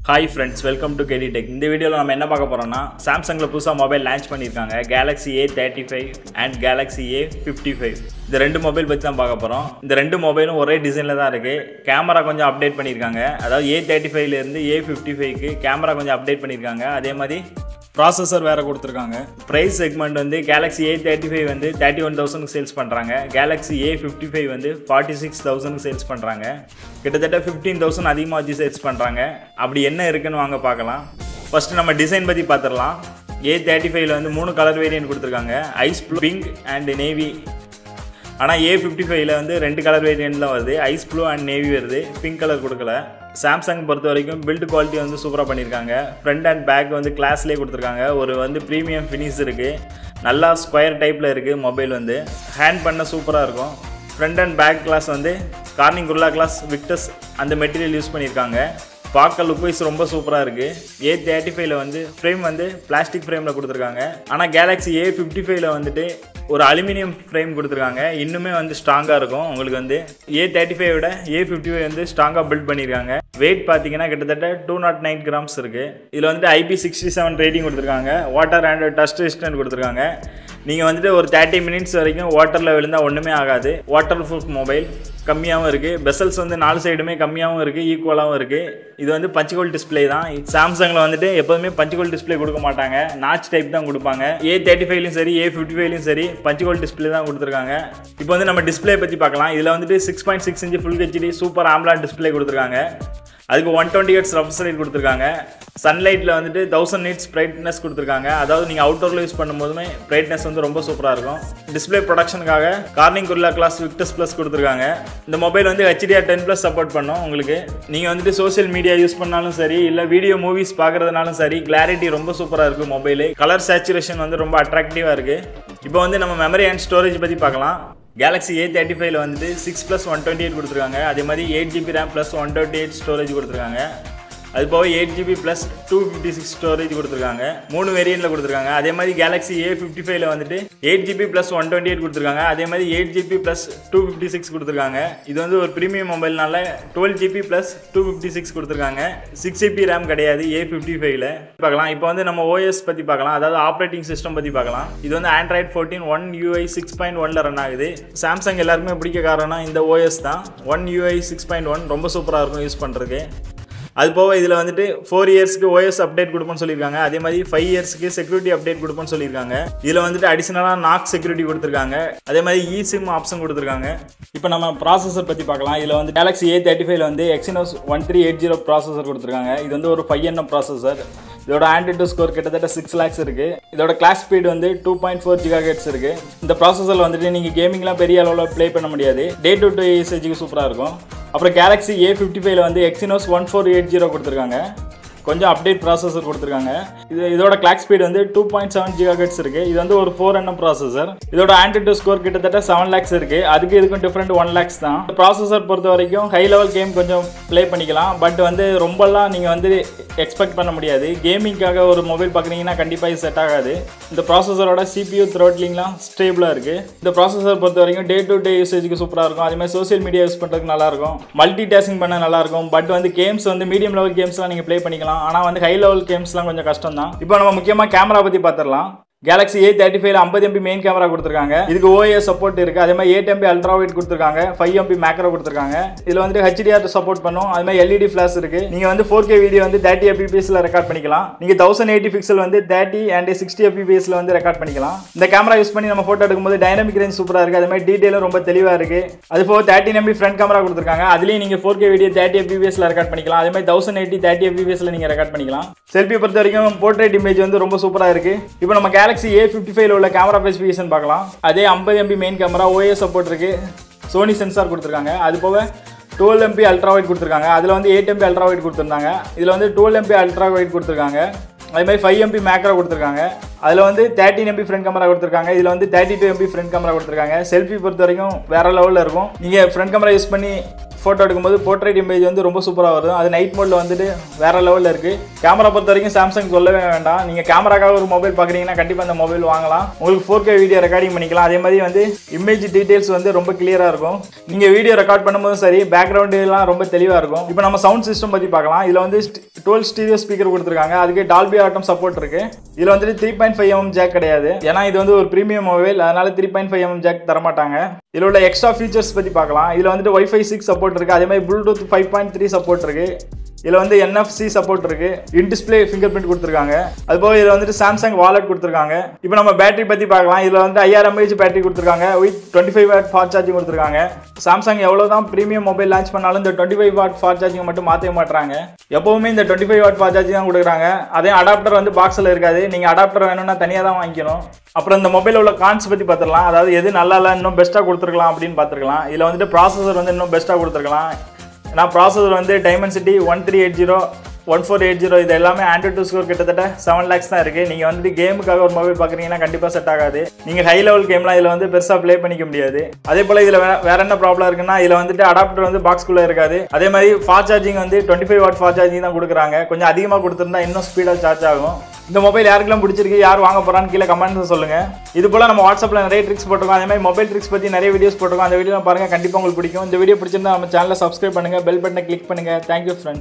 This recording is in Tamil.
hi friends welcome to KD tech இந்த வீடியோவில் நம்ம என்ன பார்க்க போகிறோம்னா சாம்சங்கில் புதுசாக மொபைல் லான்ச் பண்ணியிருக்காங்க Galaxy A thirty five and Galaxy A fifty five இந்த ரெண்டு மொபைல் பற்றி தான் பார்க்க போகிறோம் இந்த ரெண்டு மொபைலும் ஒரே டிசைனில் தான் இருக்குது கேமரா கொஞ்சம் அப்டேட் பண்ணியிருக்காங்க அதாவது ஏ தேர்ட்டி ஃபைவ்லேருந்து ஏ ஃபிஃப்டி ஃபைவ்க்கு கேமரா கொஞ்சம் அப்டேட் பண்ணியிருக்காங்க அதே மாதிரி ப்ராசஸர் வேறு கொடுத்துருக்காங்க ப்ரைஸ் செக்மெண்ட் வந்து கேலக்ஸி ஏ தேர்ட்டி ஃபைவ் வந்து தேர்ட்டி ஒன் தௌசண்ட்க்கு சேல்ஸ் பண்ணுறாங்க கேலக்ஸி ஏ ஃபிஃப்டி ஃபைவ் வந்து ஃபார்ட்டி சிக்ஸ் தௌசண்ட்க்கு சேல்ஸ் பண்ணுறாங்க கிட்டத்தட்ட ஃபிஃப்டீன் தௌசண்ட் அதிகமாக வச்சு சேல்ஸ் பண்ணுறாங்க அப்படி என்ன இருக்குன்னு வாங்க பார்க்கலாம் ஃபஸ்ட்டு நம்ம டிசைன் பற்றி பார்த்துடலாம் ஏ தேர்ட்டி ஃபைவ்ல வந்து மூணு கலர் வேரியன்ட் கொடுத்துருக்காங்க ice blue pink and navy ஆனால் ஏ ஃபிஃப்டி ஃபைவ்ல வந்து ரெண்டு கலர் வேரியன்ட் தான் வருது ஐஸ் ப்ளூ அண்ட் நேவி வருது பிங்க் கலர் கொடுக்கல சாம்சங் பொறுத்த வரைக்கும் பில்ட் குவாலிட்டி வந்து சூப்பராக பண்ணியிருக்காங்க ஃப்ரண்ட் அண்ட் பேக் வந்து கிளாஸ்லேயே கொடுத்துருக்காங்க ஒரு வந்து ப்ரீமியம் ஃபினிஷ் இருக்குது நல்லா ஸ்கொயர் டைப்பில் இருக்குது மொபைல் வந்து ஹேண்ட் பண்ண சூப்பராக இருக்கும் ஃப்ரண்ட் அண்ட் பேக் கிளாஸ் வந்து கார்னிங் குர்லா கிளாஸ் விக்டஸ் அந்த மெட்டீரியல் யூஸ் பண்ணியிருக்காங்க பார்க்க லுக் வைஸ் ரொம்ப சூப்பராக இருக்குது ஏ தேர்ட்டி ஃபைவ்ல வந்து ஃப்ரேம் வந்து பிளாஸ்டிக் ஃப்ரேமில் கொடுத்துருக்காங்க ஆனால் கேலக்ஸி ஏ ஃபிஃப்டி ஃபைவ்ல வந்துட்டு ஒரு அலுமினியம் ஃப்ரேம் கொடுத்துருக்காங்க இன்னுமே வந்து ஸ்ட்ராங்காக இருக்கும் உங்களுக்கு வந்து ஏ தேர்ட்டி ஃபைவ் விட ஏ ஃபிஃப்டி ஃபைவ் வந்து ஸ்ட்ராங்காக பில்ட் பண்ணியிருக்காங்க வெயிட் பார்த்தீங்கன்னா கிட்டத்தட்ட டூ நாட் நைன் கிராம்ஸ் இருக்குது இதில் வந்துட்டு ஐபி சிக்ஸ்டி செவன் ரேட்டிங் கொடுத்துருக்காங்க வாட்டர் அண்ட் டஸ்ட் ரெசிஸ்டன்ட் கொடுத்துருக்காங்க நீங்கள் வந்துட்டு ஒரு தேர்ட்டி மினிட்ஸ் வரைக்கும் வாட்டரில் விழுந்தால் ஒன்றுமே ஆகாது வாட்டர் ப்ரூஃப் மொபைல் கம்மியாகவும் இருக்குது பெசல்ஸ் வந்து நாலு சைடுமே கம்மியாகவும் இருக்குது ஈக்குவலாகவும் இருக்குது இது வந்து பஞ்சுகோல் டிஸ்பிளே தான் சாம்சங்கில் வந்துட்டு எப்போதுமே பஞ்சுகோல் டிஸ்பிளே கொடுக்க மாட்டாங்க நாச் டைப் தான் கொடுப்பாங்க ஏ தேர்ட்டி ஃபைவ்லையும் சரி ஏ ஃபிஃப்டி ஃபைவ்லையும் சரி பஞ்சுகோல் டிஸ்பிளே தான் கொடுத்துருக்காங்க இப்போ வந்து நம்ம டிஸ்பிளே பற்றி பார்க்கலாம் இதில் வந்துட்டு six point six inch full HD super AMOLED display கொடுத்துருக்காங்க அதுக்கு one twenty hertz refresh rate கொடுத்துருக்காங்க சன்லைட்டில் வந்துட்டு தௌசண்ட் நீட்ஸ் பிரைட்னஸ் கொடுத்துருக்காங்க அதாவது நீங்கள் அவுட்டோரில் யூஸ் பண்ணும்போதுமே பிரைட்னஸ் வந்து ரொம்ப சூப்பராக இருக்கும் டிஸ்பிளே ப்ரொடக்ஷனுக்காக Corning Gorilla glass Victus plus கொடுத்துருக்காங்க இந்த மொபைல் வந்து ஹெச்டிஆர் டென் ப்ளஸ் சப்போர்ட் பண்ணும் உங்களுக்கு நீங்கள் வந்துட்டு சோஷியல் மீடியா யூஸ் பண்ணாலும் சரி இல்லை வீடியோ மூவிஸ் பார்க்குறதுனாலும் சரி கிளாரிட்டி ரொம்ப சூப்பராக இருக்கும் மொபைலு கலர் சேச்சுரேஷன் வந்து ரொம்ப அட்ராக்டிவாக இருக்குது இப்போ வந்து நம்ம மெமரி அண்ட் ஸ்டோரேஜ் பற்றி பார்க்கலாம் கேலக்ஸி ஏ தேர்ட்டி ஃபைவ்ல வந்து six plus one twenty eight கொடுத்துருக்காங்க அதே மாதிரி eight GB RAM plus one twenty eight storage கொடுத்துருக்காங்க அது போக eight GB plus two fifty six storage கொடுத்துருக்காங்க மூணு வேரியண்ட்டில் கொடுத்துருக்காங்க அதே மாதிரி கேலக்ஸி ஏ ஃபிஃப்டி ஃபைவ்ல வந்துட்டு eight GB plus one twenty eight கொடுத்துருக்காங்க அதே மாதிரி eight GB plus two fifty six கொடுத்துருக்காங்க இது வந்து ஒரு ப்ரீமியம் மொபைல்னால twelve GB plus two fifty six கொடுத்துருக்காங்க சிக்ஸ் ஜிபி ரேம் கிடையாது ஏ ஃபிஃப்டி ஃபைவ்ல பார்க்கலாம் இப்போ வந்து நம்ம ஓஎஸ் பற்றி பார்க்கலாம் அதாவது ஆப்ரேட்டிங் சிஸ்டம் பற்றி பார்க்கலாம் இது வந்து Android fourteen One UI six point ஒனில் ரன் ஆகுது சாம்சங் எல்லாருக்குமே பிடிக்க காரணம் இந்த ஓஎஸ் தான் One UI six point one ரொம்ப சூப்பராக இருக்கும் யூஸ் பண்ணுறதுக்கு அது போக இதில் வந்துட்டு ஃபோர் இயர்ஸ்க்கு ஓஎஸ் அப்டேட் கொடுப்போம்னு சொல்லியிருக்காங்க அதே மாதிரி ஃபைவ் இயர்ஸ்க்கு செக்யூரிட்டி அப்டேட் கொடுப்போம்னு சொல்லியிருக்காங்க இதில் வந்துட்டு அடிஷனலாக நாக் செக்யூரிட்டி கொடுத்துருக்காங்க அதே மாதிரி இ சிம் ஆப்ஷன் கொடுத்துருக்காங்க இப்போ நம்ம ப்ராசஸர் பற்றி பார்க்கலாம் இதில் வந்து கேலக்ஸி ஏ தேர்ட்டி ஃபைவ்ல வந்து Exynos one three eight zero processor கொடுத்துருக்காங்க இது வந்து ஒரு ஃபைவ் என்எம் ப்ராசஸர் இதோட ஆண்ட்ராய்டு ஸ்கோர் கிட்டத்தட்ட சிக்ஸ் லேக்ஸ் இருக்கு இதோட கிளாஸ் ஸ்பீடு வந்து two point four giga hertz இருக்கு இந்த ப்ராசஸரில் வந்துட்டு நீங்கள் கேமிங்லாம் பெரிய அளவில் ப்ளே பண்ண முடியாது டே டு டே யூசேஜுக்கு சூப்பராக இருக்கும் அப்புறம் கேலக்ஸி ஏ ஃபிஃப்டி ஃபைவ்ல வந்து Exynos one four eight zero கொடுத்துருக்காங்க கொஞ்சம் அப்டேட் ப்ராசஸர் கொடுத்துருக்காங்க இது இதோட கிளாக் ஸ்பீடு வந்து two point seven giga hertz இருக்கு இது வந்து ஒரு ஃபோர் என்எம் ப்ராசஸர் இதோட ஆண்ட்ராய்டு ஸ்கோர் கிட்டத்தட்ட செவன் லேக்ஸ் இருக்கு அதுக்கு இதுக்கும் டிஃப்ரெண்ட் ஒன் லேக்ஸ் தான் ப்ராசஸர் பொறுத்த வரைக்கும் ஹை லெவல் கேம் கொஞ்சம் ப்ளே பண்ணிக்கலாம் பட் வந்து ரொம்பலாம் நீங்கள் வந்து எக்ஸ்பெக்ட் பண்ண முடியாது கேமிங்காக ஒரு மொபைல் பார்க்குறீங்கன்னா கண்டிப்பாக இது செட் ஆகாது இந்த ப்ராசஸரோட சிபியூ த்ரோட்லிங்லாம் ஸ்டேபிளாக இருக்குது இந்த ப்ராசஸர் பொறுத்த வரைக்கும் டே டு டே யூசேஜுக்கு சூப்பராக இருக்கும் அதே மாதிரி சோஷியல் மீடியா யூஸ் பண்ணுறதுக்கு நல்லாயிருக்கும் மல்டி டாஸ்கிங் பண்ண நல்லாயிருக்கும் பட் வந்து கேம்ஸ் வந்து மீடியம் லெவல் கேம்ஸ்லாம் நீங்கள் ப்ளே பண்ணிக்கலாம் ஆனால் வந்து ஹை லெவல் கேம்ஸ்லாம் கொஞ்சம் கஷ்டம் தான் இப்போ நம்ம முக்கியமாக கேமரா பற்றி பார்த்துடலாம் கேலக்ஸி ஏ தேர்ட்டி ஃபைவ் ஐம்பது எம்பி மெயின் கேமரா கொடுத்துருக்காங்க இதுக்கு ஓஏ சப்போர்ட் இருக்கு அதே மாதிரி எயிட் எம்பி அல்ட்ரா வைட் கொடுத்துருக்காங்க ஃபைவ் எம்பி மேக்ரோ கொடுத்துருக்காங்க இதில் வந்து ஹெச்டிஆர் சப்போர்ட் பண்ணும் அது மாதிரி எல்இடி ஃபிளாஷ் இருக்கு நீங்க வந்து ஃபோர் கே வீடியோ வந்து தேர்ட்டி எம்பிபிஎஸ்ல ரெக்கார்ட் பண்ணிக்கலாம் நீங்க தௌசண்ட் எயிட்டி பிக்சல் வந்து தேர்ட்டி அண்ட் சிக்ஸ்டி எம்பிபிஎஸ்ல வந்து ரெக்கார்ட் பண்ணிக்கலாம் இந்த கேமரா யூஸ் பண்ணி நம்ம போட்டோ எடுக்கும்போது டைனமிக் ரேஞ்ச் சூப்பராக இருக்கு அதே மாதிரி டீடைலும் ரொம்ப தெளிவாக இருக்கு அது போக தேர்ட்டின் எம்பி ஃப்ரண்ட் கேமரா கொடுத்துருக்காங்க அதுலேயும் நீங்க ஃபோர் கே வீடியோ தேர்ட்டி எம்பிபிஎஸ்ல ரெக்கார்ட் பண்ணிக்கலாம் அதே மாதிரி தௌசண்ட் எயிட்டி தேர்ட்டி எம்பிபிஎஸ்ல நீங்க ரெக்கார்ட் பண்ணிக்கலாம் செல்ஃபி பொறுத்த வரைக்கும் போர்ட்ரேட் இமேஜ் வந்து ரொம்ப சூப்பராக இருக்கு இப்போ நம்ம கேலக்ஸி ஏ ஃபிஃப்டி ஃபைவ் உள்ள கேமரா ஸ்பெசிஃபிகேஷன் பார்க்கலாம் அதே ஐம்பது MP main camera OS support இருக்கு சோனி சென்சார் கொடுத்துருக்காங்க அது போக டுவெல் எம்பி அல்ட்ரா வைட் கொடுத்துருக்காங்க அதில் வந்து எயிட் எம்பி அல்ட்ரா வைட் கொடுத்துருந்தாங்க இதில் வந்து டுவெல் எம்பி அல்ட்ரா வைட் கொடுத்துருக்காங்க அதே மாதிரி ஃபைவ் எம்பி மேக்ரா கொடுத்துருக்காங்க அதில் வந்து தேர்ட்டின் எம்பி ஃப்ரண்ட் கேமரா கொடுத்துருக்காங்க இதில் வந்து thirty two MP front camera கொடுத்துருக்காங்க செல்ஃபி பொறுத்த வரைக்கும் வேற லெவலில் இருக்கும் நீங்கள் ஃப்ரண்ட் கேமரா யூஸ் பண்ணி ஃபோட்டோ எடுக்கும்போது போர்ட்ரேட் இமேஜ் வந்து ரொம்ப சூப்பராக வரும் அது நைட் மோடில் வந்துட்டு வேற லெவலில் இருக்குது கேமரா பொறுத்த வரைக்கும் சாம்சங் சொல்லவே வேண்டாம் நீங்கள் கேமராக்காக ஒரு மொபைல் பார்க்குறீங்கன்னா கண்டிப்பாக அந்த மொபைல் வாங்கலாம் உங்களுக்கு ஃபோர் கே வீடியோ ரெக்கார்டிங் பண்ணிக்கலாம் அதே மாதிரி வந்து இமேஜ் டீட்டெயில்ஸ் வந்து ரொம்ப கிளியராக இருக்கும் நீங்கள் வீடியோ ரெக்கார்ட் பண்ணும்போதும் சரி பேக்ரவுண்டு எல்லாம் ரொம்ப தெளிவாக இருக்கும் இப்போ நம்ம சவுண்ட் சிஸ்டம் பற்றி பார்க்கலாம் இதில் வந்து டுவெல் ஸ்டீரியோ ஸ்பீக்கர் கொடுத்துருக்காங்க அதுக்கு டால்பி ஆட்டம் சப்போர்ட் இருக்கு இதில் வந்துட்டு three point five M jack கிடையாது ஏன்னா இது வந்து ஒரு ப்ரீமியம் மொபைல் அதனால three point five M jack தரமாட்டாங்க இதில் உள்ள எக்ஸ்ட்ரா ஃபீச்சர்ஸ் பற்றி பார்க்கலாம் இதில் வந்துட்டு ஒய்ஃபை சிக்ஸ் சப்போர்ட் இருக்கு அதே மாதிரி Bluetooth five point three support இருக்கு இதில் வந்து என்எஃப்சி சப்போர்ட் இருக்கு இன் டிஸ்பிளே ஃபிங்கர் பிரிண்ட் கொடுத்துருக்காங்க அது போக இதில் வந்துட்டு சாம்சங் வாலெட் கொடுத்துருக்காங்க இப்போ நம்ம பேட்டரி பற்றி பார்க்கலாம் இதில் வந்து ஐயாயிரம் எம்ஏஹெச் பேட்டரி கொடுத்துருக்காங்க with twenty five watt fast charging கொடுத்துருக்காங்க சாம்சங் எவ்வளோ தான் ப்ரீமியம் மொபைல் லான்ச் பண்ணாலும் இந்த twenty five watt fast charging மட்டும் மாற்றவே மாட்டாங்க எப்போவுமே இந்த twenty five watt fast charging தான் கொடுக்குறாங்க அதே அடாப்டர் வந்து பாக்ஸில் இருக்காது நீங்கள் அடாப்டர் வேணும்னா தனியாக தான் வாங்கிக்கணும் அப்புறம் இந்த மொபைலில் உள்ள கான்ஸ் பற்றி பார்த்துடலாம் அதாவது எது நல்லா இல்லை இன்னும் பெஸ்ட்டாக கொடுத்துருக்கலாம் அப்படின்னு பார்த்துருக்கலாம் இதில் வந்துட்டு ப்ராசஸர் வந்து இன்னும் பெஸ்ட்டாக கொடுத்துருக்கலாம் நான் ப்ராசஸர் வந்து Dimensity one three eight zero one four eight zero இது எல்லாமே ஆண்ட்ராய்ட் டூ ஸ்கோர் கிட்டத்தட்ட செவன் லேக்ஸ் தான் இருக்குது நீங்கள் வந்துட்டு கேமுக்காக ஒரு மொபைல் பார்க்குறீங்கன்னா கண்டிப்பாக செட் ஆகாது நீங்கள் ஹை லெவல் கேம்லாம் இதில் வந்து பெருசாக ப்ளே பண்ணிக்க முடியாது அதே போல் இதில் வே வேற என்ன ப்ராப்ளம் இருக்குன்னா இதில் வந்துட்டு அடாப்டர் வந்து பாக்ஸ்குள்ளே இருக்காது அதே மாதிரி ஃபாஸ்ட் சார்ஜிங் வந்து twenty five watt fast charging தான் கொடுக்குறாங்க கொஞ்சம் அதிகமாக கொடுத்துருந்தா இன்னும் ஸ்பீடாக சார்ஜ் ஆகும் இந்த மொபைல் யாருக்கெல்லாம் பிடிச்சிருக்கு யார் வாங்க போறான்னு கீழே கமெண்ட்ஸ் சொல்லுங்க இது போல நம்ம வாட்ஸ்அப்ல நிறைய ட்ரிக்ஸ் போட்டிருக்கோம் அதே மாதிரி மொபைல் ட்ரிக்ஸ் பத்தி நிறைய வீடியோஸ் போட்டிருக்கோம் அந்த வீடியோ பாருங்க கண்டிப்பா உங்களுக்கு பிடிக்கும் இந்த வீடியோ பிடிச்சிருந்தா நம்ம சேனலை சப்ஸ்கிரைப் பண்ணுங்க பெல் பட்டனை கிளிக் பண்ணுங்க தேங்க்யூ ஃப்ரெண்ட்